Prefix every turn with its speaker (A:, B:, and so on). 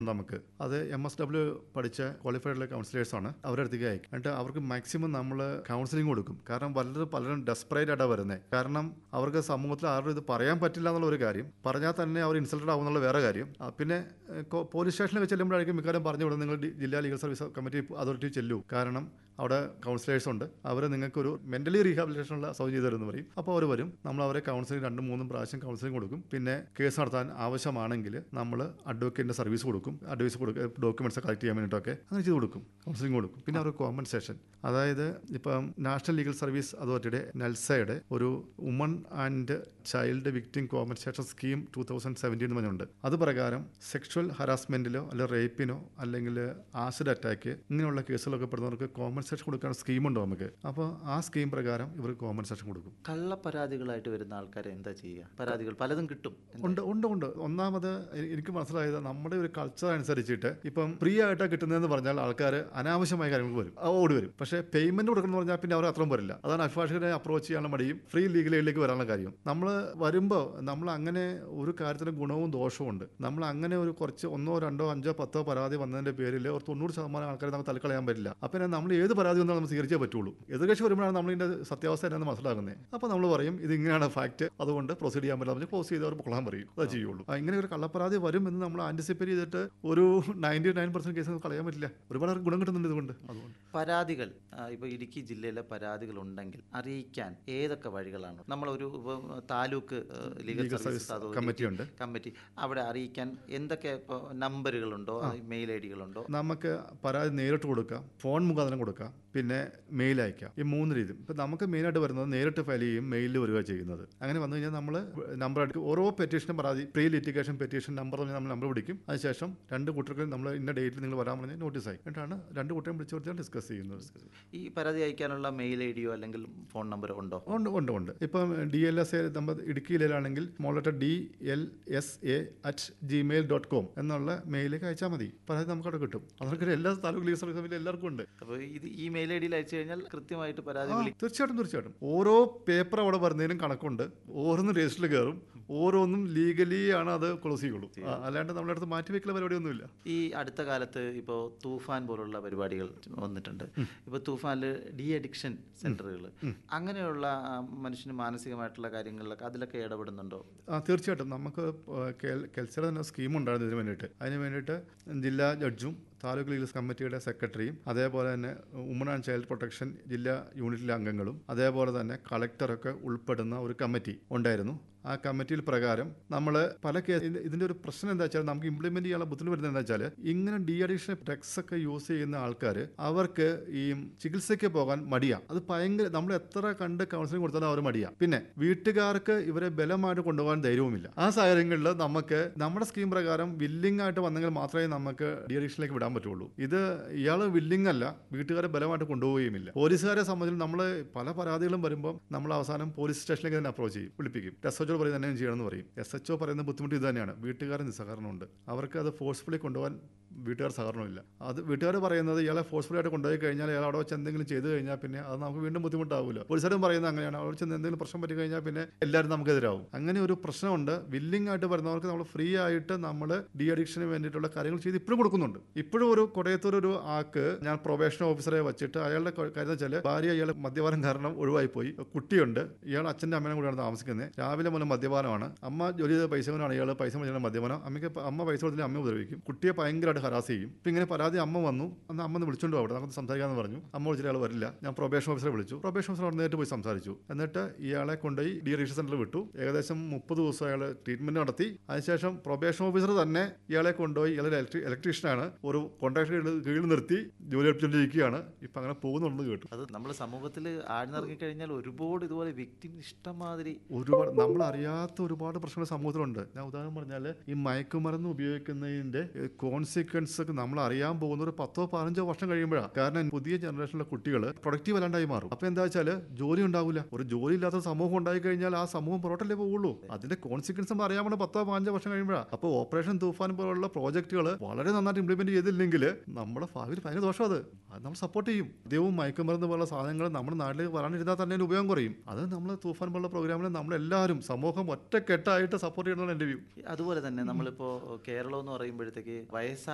A: നമുക്ക് അത് M S W പഠിച്ച ക്വാളിഫൈഡ് കൗൺസിലേഴ്സ് ആണ് അവരുടെ അടുത്തേക്ക് അയക്കും എന്നിട്ട് അവർക്ക് മാക്സിമം നമ്മൾ കൗൺസിലിംഗ് കൊടുക്കും കാരണം പലരും പലരും ഡെസ്പറേറ്റ് ആയിട്ടാണ് വരുന്നത് കാരണം അവർക്ക് സമൂഹത്തിൽ ആരും ഇത് പറയാൻ പറ്റില്ല എന്നുള്ള ഒരു കാര്യം പറഞ്ഞാൽ തന്നെ അവർ ഇൻസൾട്ടഡ് ആവുന്നുള്ള വേറെ കാര്യം ആ, പിന്നെ ഏഹ്, കോ- പോലീസ് സ്റ്റേഷനിൽ വെച്ച് ചെല്ലുമ്പോഴായിരിക്കും മിക്കവാറും പറഞ്ഞു വിടുന്നത് നിങ്ങൾ ഡി- ജില്ലാ ലീഗൽ സർവീസ് കമ്മിറ്റി അതോറിറ്റി ചെല്ലൂ കാരണം അവിടെ കൗൺസിലേഴ്സ് ഉണ്ട് അവർ നിങ്ങൾക്കൊരു മെന്റലി റീഹാബിലിറ്റേഷനുള്ള സൗകര്യം ചെയ്തു തരുമെന്ന് പറയും അപ്പോൾ അവർ വരും നമ്മൾ അവരെ കൗൺസിലിംഗ് രണ്ടും മൂന്നും പ്രാവശ്യം കൗൺസിലിംഗ് കൊടുക്കും പിന്നെ കേസ് നടത്താൻ ആവശ്യമാണെങ്കിൽ നമ്മൾ അഡ്വക്കേറ്റിന്റെ സർവീസ് കൊടുക്കും അഡ്വൈസ് കൊടുക്കും ഡോക്യുമെന്റ്സ് കളക്ട് ചെയ്യാൻ വേണ്ടിയിട്ടൊക്കെ അങ്ങനെ ചെയ്ത് കൊടുക്കും കൗൺസിലിംഗ് കൊടുക്കും പിന്നെ അവർക്ക് കോമ്പൻസേഷൻ അതായത് ഇപ്പം നാഷണൽ ലീഗൽ സർവീസ് അതോറിറ്റിയുടെ നൽസയുടെ ഒരു woman and child victim compensation scheme two thousand seventeen എന്ന് പറഞ്ഞുണ്ട് അത് പ്രകാരം സെക്ഷൽ ഹറാസ്മെന്റിലോ അല്ലെങ്കിൽ റേപ്പിനോ അല്ലെങ്കിൽ ആസിഡ് അറ്റാക്ക് ഇങ്ങനെയുള്ള കേസുകളൊക്കെ പെടുന്നവർക്ക് കോമ്പൻസേഷൻ കൊടുക്കാൻ സ്കീമുണ്ട് നമുക്ക് അപ്പോൾ ആ സ്കീം പ്രകാരം ഇവർക്ക് കോമ്പൻസേഷൻ കൊടുക്കും
B: കള്ള പരാതികളായിട്ട് വരുന്ന ആൾക്കാരെ എന്താ ചെയ്യുക പരാതികൾ പലതും കിട്ടും എന്താ?
A: ഉണ്ട് ഉണ്ട് ഉണ്ട് ഒന്നാമത് എ- എനിക്ക് മനസ്സിലായത് നമ്മുടെ ഒരു കൾച്ചർ അനുസരിച്ചിട്ട് ഇപ്പം ഫ്രീ ആയിട്ടാണ് കിട്ടുന്നതെന്ന് പറഞ്ഞാൽ ആൾക്കാർ അനാവശ്യമായ കാര്യങ്ങൾക്ക് വരും ആ, ഓടി വരും പക്ഷേ പേയ്മെന്റ് കൊടുക്കണം പറഞ്ഞാൽ പിന്നെ അവർ അത്രയും വരില്ല അതാണ് അഭിഭാഷകരെ അപ്രോച്ച് ചെയ്യാനുള്ള മടിയും ഫ്രീ ലീഗൽ എയ്ഡിലേക്ക് വരാനുള്ള കാര്യം നമ്മൾ വരുമ്പോൾ നമ്മൾ അങ്ങനെ ഒരു കാര്യത്തിന് ഗുണവും ദോഷവും ഉണ്ട് നമ്മൾ അങ്ങനെ ഒരു കുറച്ച് ഒന്നോ രണ്ടോ അഞ്ചോ പത്തോ പരാതി വന്നതിന്റെ പേരിൽ ഒരു തൊണ്ണൂറ് ശതമാനം ആൾക്കാരെ നമുക്ക് തലക്കളയാൻ പറ്റില്ല അപ്പം നമ്മൾ ഏത് പരാതി വന്നാലും നമ്മൾ സ്വീകരിച്ചേ പറ്റുള്ളൂ എതിർകക്ഷി വരുമ്പോഴാണ് നമ്മൾ ഇതിന്റെ സത്യാവസ്ഥ എന്നാന്ന് മനസ്സിലാക്കുന്നത് അപ്പോൾ നമ്മൾ പറയും ഇത് ഇങ്ങനെയാണ് ഫാക്ട് അതുകൊണ്ട് പ്രൊസീഡ് ചെയ്യാൻ പറ്റില്ല ക്ലോസ് ചെയ്തവർ പൊളാൻ പറയും അത് ചെയ്യുള്ളൂ ആ, ഇങ്ങനെ ഒരു കള്ളപ്പരാതി വരും എന്ന് നമ്മൾ ആന്റിസിപ്പേറ്റ് ചെയ്തിട്ട് ഒരു നയൻറ്റി നയൻ പെർസെന്റ് കേസ് കളയാൻ പറ്റില്ല ഒരുപാട് പേർക്ക് ഗുണം കിട്ടുന്നുണ്ട് ഇതുകൊണ്ട് അതുകൊണ്ട്
B: പരാതികൾ ആ, ഇപ്പോൾ ഇടുക്കി ജില്ലയിലെ പരാതികൾ ഉണ്ടെങ്കിൽ അറിയിക്കാൻ ഏതൊക്കെ വഴികളാണ് നമ്മളൊരു ഇപ്പൊ taluk ah, legal
A: legal
B: service
A: service
B: authority
A: കമ്മിറ്റിയുണ്ട്
B: കമ്മിറ്റി അവിടെ അറിയിക്കാൻ എന്തൊക്കെ ഇപ്പോൾ നമ്പറുകളുണ്ടോ മെയിൽ ഐ ഡികളുണ്ടോ
A: നമുക്ക് പരാതി നേരിട്ട് കൊടുക്കാം ഫോൺ മുഖാന്തരം കൊടുക്കാം പിന്നെ മെയിൽ അയക്കാം ഈ മൂന്ന് രീതി ഇപ്പം നമുക്ക് മെയിനായിട്ട് വരുന്നത് നേരിട്ട് ഫയൽ ചെയ്യും മെയിലിൽ വരിക ചെയ്യുന്നത് അങ്ങനെ വന്നു കഴിഞ്ഞാൽ നമ്മൾ നമ്പർ എടുക്കും ഓരോ പെറ്റീഷനും പരാതി പ്രീ ലിറ്റിഗേഷൻ പെറ്റീഷൻ നമ്പർ പറഞ്ഞാൽ നമ്മൾ നമ്പർ പിടിക്കും അതിനുശേഷം രണ്ട് കൂട്ടർക്ക് നമ്മൾ ഇന്ന ഡേറ്റിൽ നിങ്ങൾ വരാൻ പറഞ്ഞാൽ നോട്ടീസ് ആയി എന്നിട്ടാണ് രണ്ട് കൂട്ടരും വിളിച്ചു കൊടുത്താൽ ഡിസ്കസ് ചെയ്യുന്നത്
B: ഈ പരാതി അയക്കാനുള്ള മെയിൽ ഐ ഡിയോ അല്ലെങ്കിൽ ഫോൺ നമ്പറോ ഉണ്ടോ
A: ഉണ്ട് ഉണ്ട് ഉണ്ട് ഇപ്പം ഡി എൽ എസ് എ നമ്മൾ ഇടുക്കി ജില്ലയിലാണെങ്കിൽ small letter D L S A at Gmail dot com എന്നുള്ള മെയിലേക്ക് അയച്ചാൽ മതി പരാതി നമുക്കവിടെ കിട്ടും അതൊക്കെ എല്ലാ താലൂക്ക് ലീഗ് സർവീസ് എല്ലാവർക്കും ഉണ്ട്
B: അപ്പോൾ ഇത് ഈ മെയിൽ ഐ ഡിയിൽ അയച്ചു കഴിഞ്ഞാൽ കൃത്യമായിട്ട് പരാതി
A: ആ,
B: വിളി
A: തീർച്ചയായിട്ടും തീർച്ചയായിട്ടും ഓരോ പേപ്പർ അവിടെ വരുന്നതിനും കണക്കുണ്ട് ഓരോന്നും രജിസ്റ്ററിൽ കയറും ഓരോന്നും ലീഗലി ആണ് അത് ക്ലോസ് ചെയ്യുള്ളൂ ആ, അല്ലാണ്ട് നമ്മുടെ അടുത്ത് മാറ്റി വെക്കല പരിപാടിയൊന്നുമില്ല
B: ഈ അടുത്ത കാലത്ത് ഇപ്പോൾ തൂഫാൻ പോലുള്ള പരിപാടികൾ വന്നിട്ടുണ്ട് ഇപ്പോൾ തൂഫാനിൽ ഡി അഡിക്ഷൻ സെന്ററുകൾ അങ്ങനെയുള്ള ആ, മനുഷ്യന് മാനസികമായിട്ടുള്ള കാര്യങ്ങളിലൊക്കെ അതിലൊക്കെ ഇടപെടുന്നുണ്ടോ
A: ആ തീർച്ചയായിട്ടും നമുക്ക് കെൽസിയുടെ തന്നെ സ്കീം ഉണ്ടായിരുന്നു ഇതിന് വേണ്ടിയിട്ട് അതിന് വേണ്ടിയിട്ട് ജില്ലാ ജഡ്ജും താലൂക്ക് ലീഗൽ കമ്മിറ്റിയുടെ സെക്രട്ടറിയും അതേപോലെ തന്നെ വുമൺ ആൻഡ് ചൈൽഡ് പ്രൊട്ടക്ഷൻ ജില്ലാ യൂണിറ്റിലെ അംഗങ്ങളും അതേപോലെ തന്നെ കളക്ടറൊക്കെ ഉൾപ്പെടുന്ന ഒരു കമ്മിറ്റി ഉണ്ടായിരുന്നു ആ കമ്മിറ്റിയിൽ പ്രകാരം നമ്മൾ പല കേസ് ഇത് ഇതിന്റെ ഒരു പ്രശ്നം എന്താ വെച്ചാൽ നമുക്ക് ഇംപ്ലിമെന്റ് ചെയ്യാനുള്ള ബുദ്ധിമുട്ട് വരുന്നത് എന്താ വെച്ചാൽ ഇങ്ങനെ ഡി അഡിക്ഷൻ ഡ്രഗ്സ് ഒക്കെ യൂസ് ചെയ്യുന്ന ആൾക്കാർ അവർക്ക് ഈ ചികിത്സയ്ക്ക് പോകാൻ മടിയാ അത് ഭയങ്കര നമ്മൾ എത്ര കണ്ട് കൗൺസിലിംഗ് കൊടുത്താലും അവർ മടിയാ പിന്നെ വീട്ടുകാർക്ക് ഇവരെ ബലമായിട്ട് കൊണ്ടുപോകാൻ ധൈര്യവുമില്ല ആ സാഹചര്യങ്ങളിൽ നമുക്ക് നമ്മുടെ സ്കീം പ്രകാരം വില്ലിംഗ് ആയിട്ട് വന്നെങ്കിൽ മാത്രമേ നമുക്ക് ഡി അഡിക്ഷനിലേക്ക് വിടാൻ പറ്റുള്ളൂ ഇത് ഇയാൾ വില്ലിംഗ് അല്ല വീട്ടുകാരെ ബലമായിട്ട് കൊണ്ടുപോവുകയുമില്ല പോലീസുകാരെ സംബന്ധിച്ച് നമ്മൾ പല പരാതികളും വരുമ്പോൾ നമ്മൾ അവസാനം പോലീസ് സ്റ്റേഷനിലേക്ക് തന്നെ അപ്രോച്ച് ചെയ്യും വിളിപ്പിക്കും എസ് എച്ച് ഒ പറയും തന്നെ ചെയ്യണമെന്ന് പറയും എസ് എച്ച് ഒ പറയുന്ന ബുദ്ധിമുട്ട് ഇത് തന്നെയാണ് വീട്ടുകാരെ നിസ്സഹകരണമുണ്ട് അവർക്ക് അത് ഫോഴ്സ്ഫുള്ളി കൊണ്ടുപോകാൻ വീട്ടുകാർ സഹകരണമില്ല അത് വീട്ടുകാർ പറയുന്നത് ഇയാളെ ഫോഴ്സ്ഫുള്ളി ആയിട്ട് കൊണ്ടുപോയി കഴിഞ്ഞാൽ ഇയാൾ അവിടെ വെച്ച് എന്തെങ്കിലും ചെയ്തു കഴിഞ്ഞാൽ പിന്നെ അത് നമുക്ക് വീണ്ടും ബുദ്ധിമുട്ടാവില്ല പോലീസുകാരും പറയുന്നത് അങ്ങനെയാണ് അവിടെ ചെന്ന് എന്തെങ്കിലും പ്രശ്നം പറ്റി കഴിഞ്ഞാൽ പിന്നെ എല്ലാവരും നമുക്കെതിരാവും അങ്ങനെ ഒരു പ്രശ്നമുണ്ട് വില്ലിംഗ് ആയിട്ട് വരുന്നവർക്ക് നമ്മൾ ഫ്രീ ആയിട്ട് നമ്മൾ ഡി അഡിക്ഷന് വേണ്ടിയിട്ടുള്ള കാര്യങ്ങൾ ചെയ്ത് ഇപ്പോഴും കൊടുക്കുന്നുണ്ട് ഇപ്പോഴും ഒരു കൊടയത്തൂർ ഒരു ആക്ക് ഞാൻ പ്രൊബേഷൻ ഓഫീസറെ വെച്ചിട്ട് അയാളുടെ ക- കാര്യം വെച്ചാൽ ഭാര്യ ഇയാൾ മദ്യപാനം കാരണം ഒഴിവായി പോയി കുട്ടിയുണ്ട് ഇയാൾ അച്ഛൻ്റെ അമ്മേനെ കൂടെയാണ് താമസിക്കുന്നത് രാവിലെ മുതൽ മദ്യപാനമാണ് അമ്മ ജോലി ചെയ്ത പൈസ കൊണ്ടാണ് ഇയാൾ പൈസ മേടിച്ചാൽ മദ്യപാനം അമ്മയ്ക്ക് പ- അമ്മ പൈസ കൊടുത്തില്ല അമ്മ ഉപദ്രവിക്കും കുട്ടിയെ ഭയങ്കരമായിട്ട് ഹരാസ് ചെയ്യും ഇപ്പം ഇങ്ങനെ പരാതി അമ്മ വന്നു അന്ന് അമ്മ ഒന്ന് വിളിച്ചോണ്ട് അവിടെ നമുക്ക് സംസാരിക്കാമെന്ന് പറഞ്ഞു അമ്മ വിളിച്ചിട്ട് അയാൾ വരില്ല ഞാൻ പ്രൊബേഷൻ ഓഫീസറെ വിളിച്ചു പ്രൊബേഷൻ ഓഫീസർ അവിടെ നേരിട്ട് പോയി സംസാരിച്ചു എന്നിട്ട് ഇയാളെ കൊണ്ടുപോയി ഡി റീഷൻ സെന്ററിൽ വിട്ടു ഏകദേശം മുപ്പത് ദിവസം അയാൾ ട്രീറ്റ്മെന്റ് നടത്തി അതിനുശേഷം പ്രൊബേഷൻ ഓഫീസർ തന്നെ ഇയാളെ കൊണ്ടുപോയി ഇയാൾ ഇലക്ട്രി ഇലക്ട്രീഷ്യനാണ് ഒരു കോൺട്രാക്ടർ കീഴിൽ നിർത്തി ജോലി എടുത്തുകൊണ്ടിരിക്കുകയാണ് ഇപ്പം അങ്ങനെ പോകുന്നുണ്ടെന്ന് കേട്ടു
B: അത് നമ്മൾ സമൂഹത്തിൽ ആഴ്ന്നിറങ്ങി കഴിഞ്ഞാൽ ഒരുപാട് ഇതുപോലെ വ്യക്തി ഇഷ്ടമാതിരി
A: ഒരുപാട് നമ്മൾ അറിയാത്ത ഒരുപാട് പ്രശ്നങ്ങൾ സമൂഹത്തിലുണ്ട് ഞാൻ ഉദാഹരണം പറഞ്ഞാൽ ഈ മയക്കുമരുന്ന് ഉപയോഗിക്കുന്നതിന്റെ കോൺസിക്വൻസ് ഒക്കെ നമ്മൾ അറിയാൻ പോകുന്ന ഒരു പത്തോ പതിനഞ്ചോ വർഷം കഴിയുമ്പോഴാണ് കാരണം പുതിയ ജനറേഷനിലെ കുട്ടികൾ പ്രൊഡക്റ്റീവ് അല്ലാണ്ടായി മാറും അപ്പൊ എന്താ വെച്ചാൽ ജോലി ഉണ്ടാവില്ല ഒരു ജോലി ഇല്ലാത്ത സമൂഹം ഉണ്ടായി കഴിഞ്ഞാൽ ആ സമൂഹം പുറത്തല്ലേ പോവുള്ളൂ അതിന്റെ കോൺസിക്വൻസ് നമ്മൾ അറിയാൻ വേണ്ട പത്തോ പതിനഞ്ചോ വർഷം കഴിയുമ്പോഴാണ് അപ്പോൾ ഓപ്പറേഷൻ തൂഫാൻ പോലുള്ള പ്രോജക്റ്റുകൾ വളരെ നന്നായിട്ട് ഇംപ്ലിമെന്റ് ചെയ്തില്ലെങ്കിൽ നമ്മുടെ ഭാവിയിൽ ഭയങ്കര ദോഷം അത് അത് നമ്മൾ സപ്പോർട്ട് ചെയ്യും മദ്യവും മയക്കുമരുന്ന് പോലുള്ള സാധനങ്ങൾ നമ്മുടെ നാട്ടിലേക്ക് വരാനിരുന്നാൽ തന്നെ അതിന്റെ ഉപയോഗം കുറയും അത് നമ്മൾ തൂഫാൻ പോലുള്ള പ്രോഗ്രാമിൽ നമ്മളെല്ലാവരും സമൂഹം ഒറ്റക്കെട്ടായിട്ട് സപ്പോർട്ട് ചെയ്യണമെന്നാണ് എൻ്റെ വ്യൂ
B: അതുപോലെ തന്നെ നമ്മളിപ്പോൾ കേരളം എന്ന് പറയുമ്പോഴത്തേക്ക് വയസ്സായ